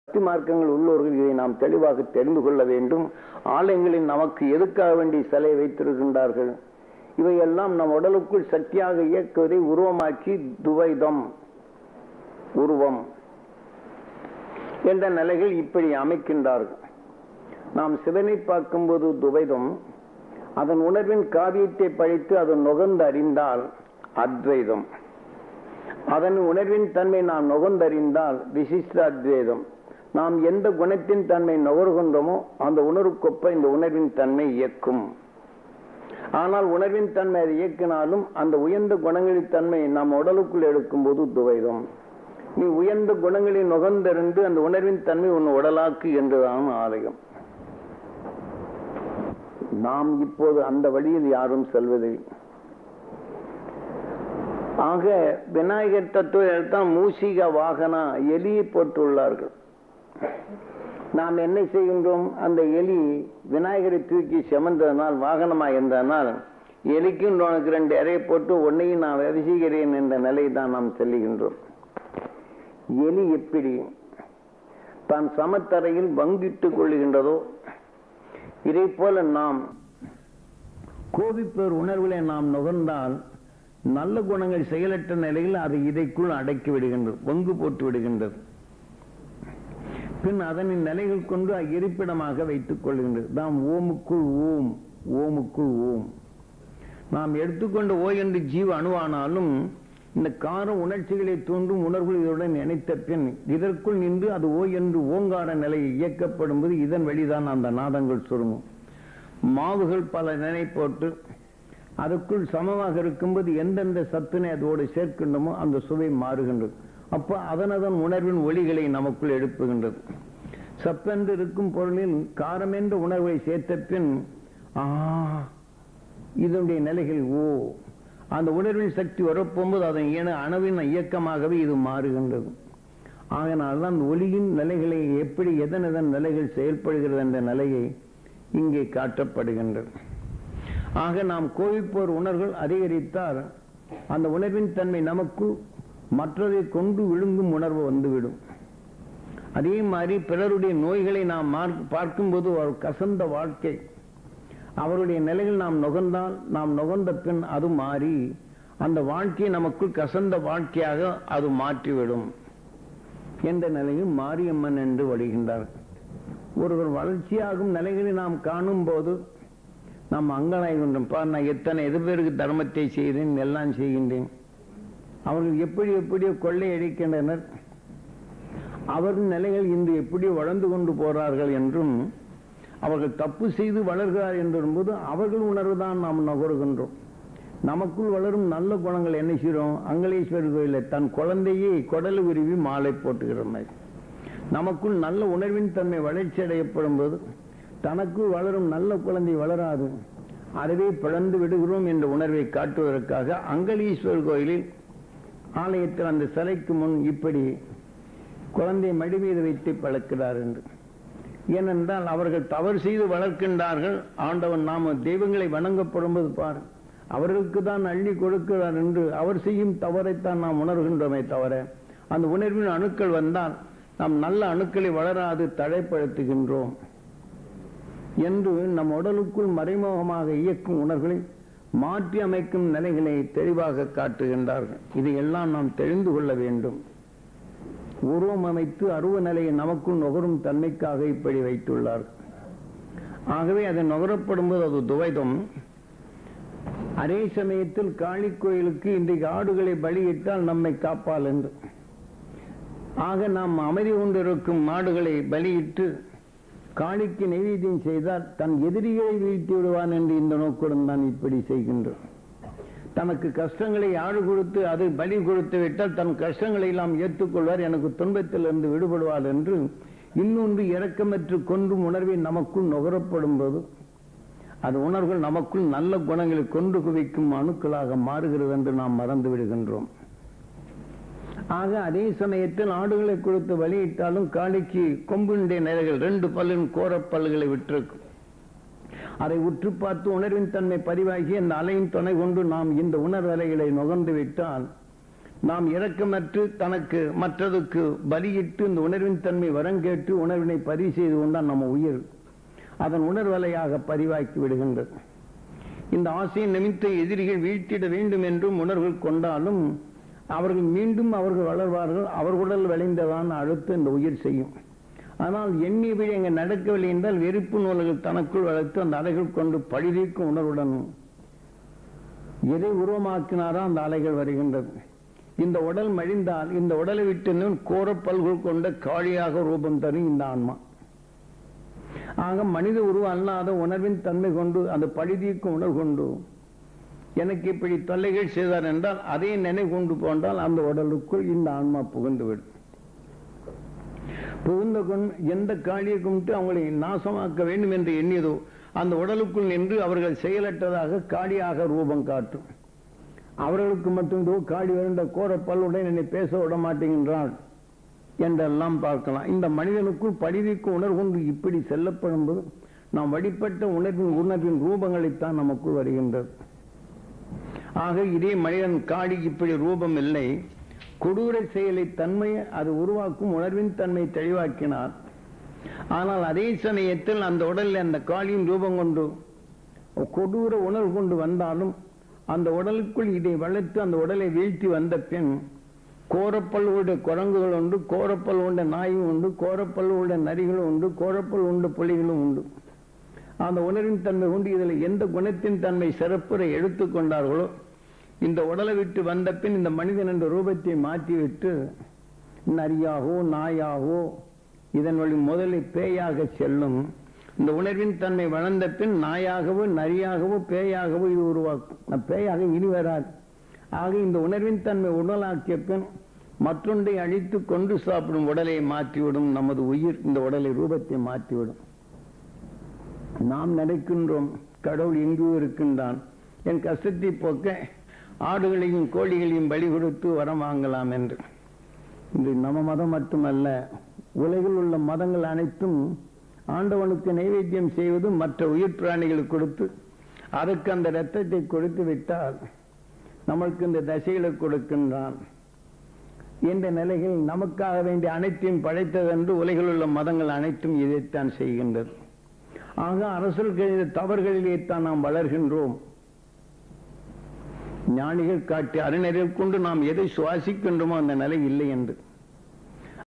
பக்தி மார்க்கங்கள் உள்ளவர்கள் இதை நாம் தெளிவாக தெரிந்து கொள்ள வேண்டும் ஆலயங்களில் நமக்கு எதுக்காக வேண்டி சிலை வைத்திருக்கின்றார்கள் இவையெல்லாம் நம் உடலுக்குள் சக்தியாக இயக்குவதை உருவமாக்கி துவைதம் உருவம் என்ற நிலைகள் இப்படி அமைக்கின்றார்கள் நாம் சிவனை பார்க்கும்போது துவைதம் அதன் உணர்வின் காவியத்தை படித்து அதன் நுகர்ந்து அறிந்தால் அத்வைதம் அதன் உணர்வின் தன்மை நாம் நுகர்ந்தறிந்தால் விசிஷ்ட அத்வைதம் நாம் எந்த குணத்தின் தன்மை நுகர்கின்றோமோ அந்த உணர்வுக்கொப்ப இந்த உணர்வின் தன்மை இயக்கும் ஆனால் உணர்வின் தன்மை அதை இயக்கினாலும் அந்த உயர்ந்த குணங்களின் தன்மை நம் உடலுக்குள் எடுக்கும்போது துவைதம் நீ உயர்ந்த குணங்களை நுகர்ந்தறிந்து அந்த உணர்வின் தன்மை உன் உடலாக்கு என்றுதான் ஆலயம் நாம் இப்போது அந்த வழியில் யாரும் செல்வதில்லை ஆக விநாயகர் தத்துவத்தான் மூசிக வாகனா எலியை போட்டுள்ளார்கள் நாம் என்ன செய்கின்றோம் அந்த எலி விநாயகரை தூக்கி செமந்ததனால் வாகனமாக இருந்ததனால் எலிக்கும் உனக்கு ரெண்டு இறையை போட்டு ஒன்னையும் நான் வரிசுகிறேன் என்ற நிலை தான் நாம் செல்லுகின்றோம் எலி எப்படி தான் சமத்தரையில் பங்கிட்டுக் கொள்ளுகின்றதோ இதை போல நாம் கோபிப்போர் உணர்வுகளை நாம் நுகர்ந்தால் நல்ல குணங்கள் செயலற்ற நிலையில் அது இதைக்குள் அடக்கி விடுகின்றது பங்கு போட்டு விடுகின்றது பின் அதனின் நிலைகள் கொண்டு இருப்பிடமாக வைத்துக் கொள்கின்றது நாம் ஓமுக்குள் ஓம் ஓமுக்குள் ஓம் நாம் எடுத்துக்கொண்ட ஓ என்று ஜீவ அணுவானாலும் இந்த கார உணர்ச்சிகளை தூண்டும் உணர்வுகள் இதனுடன் இணைத்த பின் இதற்குள் நின்று அது ஓ என்று ஓங்கார நிலை இயக்கப்படும் போது இதன் வழிதான் அந்த நாதங்கள் சுருங்கும் மாவுகள் பல நினை போட்டு அதுக்குள் சமமாக இருக்கும்போது எந்தெந்த சத்தினை அதோடு சேர்க்கின்றமோ அந்த சுவை மாறுகின்றது அப்ப அதனதன் உணர்வின் ஒளிகளை நமக்குள் எழுப்புகின்றது சப்பென்று இருக்கும் பொருளில் காரமென்ற உணர்வை சேர்த்த பின் ஆ இதனுடைய நிலைகள் ஓ அந்த உணர்வின் சக்தி வரப்போகும்போது அதன் இன அணுவின் இயக்கமாகவே இது மாறுகின்றது ஆகினால்தான் அந்த ஒளியின் நிலைகளை எப்படி எதன் எதன் நிலைகள் செயல்படுகிறது என்ற நிலையை இங்கே காட்டப்படுகின்றது ஆக நாம் கோவிப்போர் உணர்வுகள் அதிகரித்தால் அந்த உணர்வின் தன்மை நமக்கு மற்றதை கொண்டு விழுங்கும் உணர்வு வந்துவிடும் அதே மாதிரி பிறருடைய நோய்களை நாம் பார்க்கும்போது ஒரு கசந்த வாழ்க்கை அவருடைய நிலைகள் நாம் நுகர்ந்தால் நாம் நுகர்ந்த பின் அது மாறி அந்த வாழ்க்கையை நமக்குள் கசந்த வாழ்க்கையாக அது மாற்றிவிடும் என்ற நிலையில் மாரியம்மன் என்று வருகின்றார் ஒருவர் வளர்ச்சியாகும் நிலைகளை நாம் காணும் போது நாம் அங்கலாய்கின்றோம் பார் நான் எத்தனை எது பேருக்கு தர்மத்தை செய்கிறேன் எல்லாம் செய்கின்றேன் அவர்கள் எப்படி எப்படியோ கொள்ளையடிக்கின்றனர் அவர்கள் நிலைகள் இன்று எப்படி வளர்ந்து கொண்டு போறார்கள் என்றும் அவர்கள் தப்பு செய்து வளர்கிறார் என்பது அவர்கள் உணர்வு தான் நாம் நுகர்கின்றோம் நமக்குள் வளரும் நல்ல குணங்கள் என்ன செய்கிறோம் அங்கலேஸ்வரர் கோயிலில் தன் குழந்தையை குடல் விரிவி மாலை போட்டுகிற மாதிரி நமக்குள் நல்ல உணர்வின் தன்மை வளர்ச்சி அடையப்படும் போது தனக்குள் வளரும் நல்ல குழந்தை வளராது அதுவே பிளந்து விடுகிறோம் என்ற உணர்வை காட்டுவதற்காக அங்கலீஸ்வரர் கோயிலில் ஆலயத்தில் அந்த சிலைக்கு முன் இப்படி குழந்தை மடி மீது வைத்து பழக்கிறார் என்று ஏனென்றால் அவர்கள் தவறு செய்து வளர்க்கின்றார்கள் ஆண்டவன் நாம தெய்வங்களை வணங்கப்படும்போது பார் அவர்களுக்கு தான் அள்ளி கொடுக்கிறார் என்று அவர் செய்யும் தவறைத்தான் நாம் உணர்கின்றோமே தவிர அந்த உணர்வின் அணுக்கள் வந்தால் நாம் நல்ல அணுக்களை வளராது தடைப்படுத்துகின்றோம் என்று நம் உடலுக்குள் மறைமுகமாக இயக்கும் உணர்வுகளை மாற்றி அமைக்கும் நிலைகளை தெளிவாக காட்டுகின்றார்கள் இதையெல்லாம் நாம் தெரிந்து கொள்ள வேண்டும் உருவம் அமைத்து அருவ நிலையை நமக்குள் நுகரும் தன்மைக்காக இப்படி வைத்துள்ளார்கள் ஆகவே அது நுகரப்படும் போது அது துவைதம் அதே சமயத்தில் காளி கோயிலுக்கு இன்றைக்கு ஆடுகளை பலியிட்டால் நம்மை காப்பால் என்று ஆக நாம் அமைதி கொண்டிருக்கும் மாடுகளை பலியிட்டு காளிக்கு நைவேத்தியம் செய்தால் தன் எதிரிகளை வீழ்த்தி விடுவான் என்று இந்த நோக்குடன் தான் இப்படி செய்கின்றோம் தனக்கு கஷ்டங்களை ஆடு கொடுத்து அதை பலி கொடுத்து விட்டால் தன் கஷ்டங்களை எல்லாம் ஏற்றுக்கொள்வார் எனக்கு துன்பத்திலிருந்து விடுபடுவார் என்று இன்னொன்று இறக்கமற்று கொன்றும் உணர்வை நமக்குள் நுகரப்படும் போது அது உணர்வுகள் நமக்குள் நல்ல குணங்களை கொண்டு குவிக்கும் அணுக்களாக மாறுகிறது என்று நாம் மறந்து விடுகின்றோம் ஆக அதே சமயத்தில் ஆடுகளை கொடுத்து வழியிட்டாலும் காளிக்கு கொம்புடைய நிலைகள் ரெண்டு பல்லின் கோரப்பல்களை விட்டிருக்கும் அதை உற்று பார்த்து உணர்வின் தன்மை பதிவாகி அந்த அலையின் துணை கொண்டு நாம் இந்த உணர்வு அலைகளை நுகர்ந்து விட்டால் நாம் இரக்கமற்று தனக்கு மற்றதுக்கு பலியிட்டு இந்த உணர்வின் தன்மை வரம் கேட்டு உணர்வினை பதிவு செய்து கொண்டால் நம்ம உயிர் அதன் உணர்வலையாக பதிவாக்கி விடுகின்றது இந்த ஆசையின் நிமித்த எதிரிகள் வீழ்த்திட வேண்டும் என்றும் உணர்வுகள் கொண்டாலும் அவர்கள் மீண்டும் அவர்கள் வளர்வார்கள் அவர்களுடன் விளைந்ததான் அடுத்து இந்த உயிர் செய்யும் ஆனால் எண்ணி விழி அங்கே நடக்கவில்லை என்றால் வெறுப்பு நூல்கள் தனக்குள் வளர்த்து அந்த அலைகள் கொண்டு பழிதீர்க்கும் உணர்வுடன் எதை உருவமாக்கினாரோ அந்த அலைகள் வருகின்றது இந்த உடல் மழிந்தால் இந்த உடலை விட்டு கோர பல்குள் கொண்ட காளியாக ரூபம் தரும் இந்த ஆன்மா ஆக மனித உருவம் அல்லாத உணர்வின் தன்மை கொண்டு அந்த பழிதீர்க்கும் உணர்வு கொண்டு எனக்கு இப்படி தொல்லைகள் செய்தார் என்றால் அதை நினைவு கொண்டு போன்றால் அந்த உடலுக்குள் இந்த ஆன்மா புகுந்துவிடும் புகுந்த கொண்டு எந்த காளியை கும்பிட்டு அவங்களை நாசமாக்க வேண்டும் என்று எண்ணியதோ அந்த உடலுக்குள் நின்று அவர்கள் செயலற்றதாக காளியாக ரூபம் காட்டும் அவர்களுக்கு மட்டும் இதோ காளி வருண்ட கோர பல்லுடன் என்னை பேச விட மாட்டேங்கின்றாள் என்றெல்லாம் பார்க்கலாம் இந்த மனிதனுக்குள் படிவிக்கு உணர்வு இப்படி செல்லப்படும் போது நாம் வழிபட்ட உணர்வின் உணர்வின் ரூபங்களைத்தான் நமக்குள் வருகின்றது ஆக இதே மனிதன் காடி இப்படி ரூபம் இல்லை கொடூர செயலை தன்மையை அது உருவாக்கும் உணர்வின் தன்மை தெளிவாக்கினார் ஆனால் அதே சமயத்தில் அந்த உடலில் அந்த காளியின் ரூபம் கொண்டு கொடூர உணர்வு கொண்டு வந்தாலும் அந்த உடலுக்குள் இதை வளர்த்து அந்த உடலை வீழ்த்தி வந்த பின் கோரப்பல்லுடைய குரங்குகள் உண்டு கோரப்பல் உண்ட நாயும் உண்டு கோரப்பல் உள்ள நரிகளும் உண்டு கோரப்பல் உண்ட புலிகளும் உண்டு அந்த உணர்வின் தன்மை கொண்டு இதில் எந்த குணத்தின் தன்மை சிறப்புற எடுத்துக்கொண்டார்களோ இந்த உடலை விட்டு வந்த பின் இந்த மனிதன் என்ற ரூபத்தை மாற்றிவிட்டு நரியாகவோ நாயாகவோ இதன் வழி முதலில் பேயாக செல்லும் இந்த உணர்வின் தன்மை வளர்ந்த பின் நாயாகவோ நரியாகவோ பேயாகவோ இது உருவாக்கும் பேயாக இனி வராது ஆக இந்த உணர்வின் தன்மை உடலாக்கிய பின் மற்றொன்றை அழித்து கொண்டு சாப்பிடும் உடலை மாற்றிவிடும் நமது உயிர் இந்த உடலை ரூபத்தை மாற்றிவிடும் நாம் நினைக்கின்றோம் கடவுள் எங்கோ இருக்கின்றான் என் கஷ்டத்தை போக்க ஆடுகளையும் கோழிகளையும் பலி கொடுத்து வரம் வாங்கலாம் என்று இது நம்ம மதம் மட்டுமல்ல உலகில் உள்ள மதங்கள் அனைத்தும் ஆண்டவனுக்கு நைவேத்தியம் செய்வது மற்ற உயிர் பிராணிகளுக்கு கொடுத்து அதற்கு அந்த இரத்தத்தை கொடுத்து விட்டால் நம்மளுக்கு இந்த தசைகளை கொடுக்கின்றான் என்ற நிலையில் நமக்காக வேண்டிய அனைத்தையும் படைத்ததென்று உலகில் உள்ள மதங்கள் அனைத்தும் இதைத்தான் செய்கின்றது ஆக அரசர்கள் தவறுகளிலே தான் நாம் வளர்கின்றோம் ஞானிகள் காட்டி அறநெறில் கொண்டு நாம் எதை சுவாசிக்கின்றோமோ அந்த நிலை இல்லை என்று